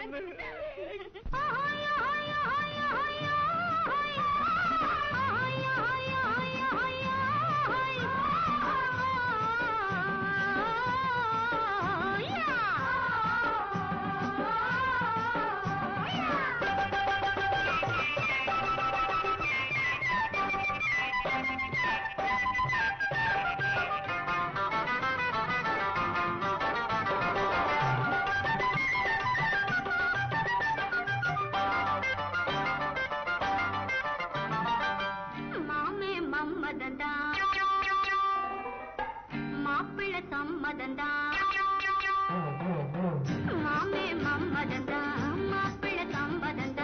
பொண்ணு மாமே மம்மதந்தா மாப்பிள்ள சம்மதந்தா மாமே மம்மதந்தா மாப்பிள்ள சம்மதந்தா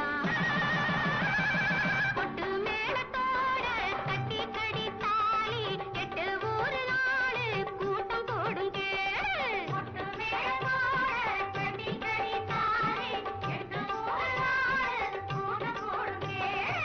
கொட்டு மேளத்தோட கட்டி கடி தாலி எட்டு ஊரு நாளு கூட்டம் போடும் கேளு கொட்டு மேளத்தோட கட்டி கடி தாலி எட்டு ஊரு நாளு கூட்டம் போடும் கேளு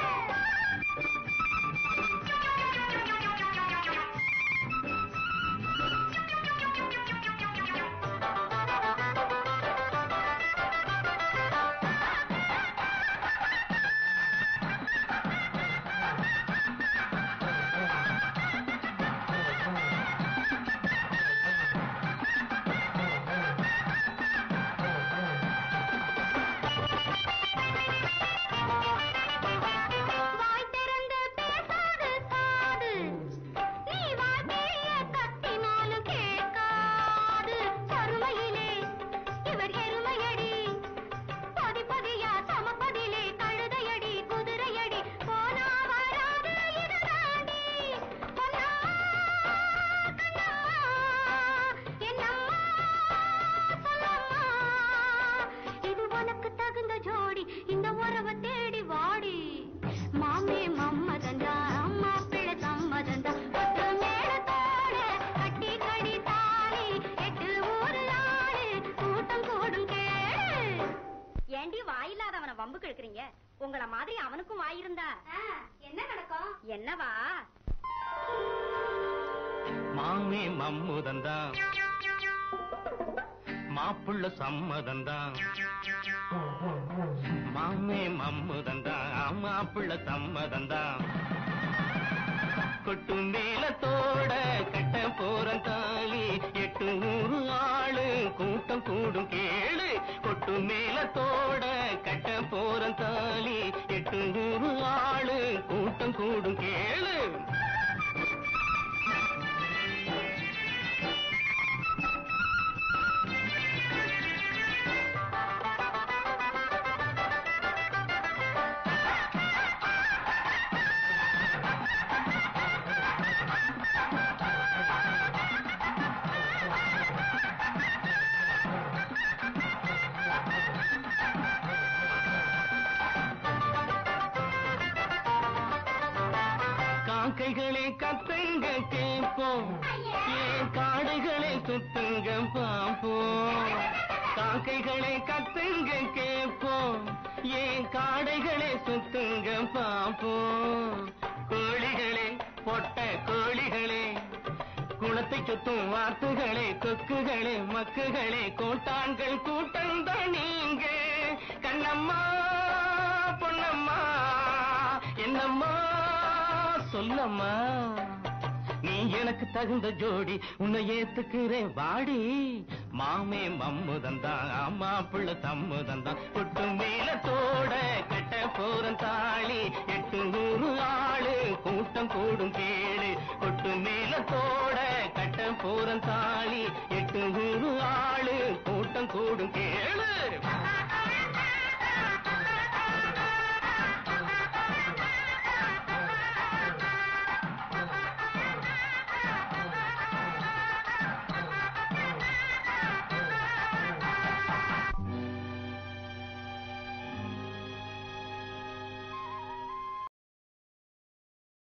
வாய் திறந்து பேசாது காது நீ வார்த்தைய கத்தினாலும் கேட்காது சருமையிலே இவர் எருமையடி பதி பதியா சமபதிலே கழுதையடி குதிரையடி போனா வராது இது தாண்டி பொன்னா கண்ணா என்னம்மா சொல்லம்மா இது உனக்கு தகுந்த ஜோடி இந்த உறவை தேடி வாடி மாமே மம்மதந்தா மாப்பிள்ள சம்மதந்தா பத்து மேளத்தோட கட்டி கடி தாலி எட்டு ஊரு நாடு கூட்டம் கூடும் கேளு ஏண்டி வாயில்லாதவன வம்பு கிழக்குறீங்க உங்கள மாதிரி அவனுக்கும் வாயிருந்தா என்ன நடக்கும் என்னவா மாமே மம்முதந்தான் மாப்புள்ள சம்மதந்தான் மாமே மம்முதந்தான் மாப்புள்ள சம்மதந்தான் கொட்டு மேலத்தோட கட்ட போறன் தாலி எட்டு நூறு ஆளு கூட்டம் கூடும் கேளு கொட்டு மேலத்தோட கட்ட போறன் தாலி எட்டு நூறு ஆளு கூட்டம் கூடும் கேளு காக்கைகளே கத்துங்க கேட்போம் ஏன் காடைகளே சுத்துங்க பார்ப்போம் காக்கைகளே கத்துங்க கேட்போம் ஏன் காடைகளே சுத்துங்க பார்ப்போம் கோழிகளே பொட்ட கோழிகளே குளத்தை சுத்தும் வாத்துகளே கொக்குகளே மக்குகளே கூட்டான்கள் கூட்டம் தான் நீங்க கண்ணம்மா பொன்னம்மா என்னம்மா சொல்லம்மா நீ எனக்கு தகுந்த ஜோடி உன்னை ஏத்துக்கிறேன் வாடி மாமே மம்முதந்தான் அம்மா புள்ள தம்முதந்தான் கொட்டு மேலத்தோட கட்ட போறன் தாளி எட்டு நூறு ஆளு கூட்டம் கூடும் கேளு கொட்டு மேலத்தோட கட்ட போறன் தாளி எட்டு நூறு ஆளு கூட்டம் கூடும் கேளு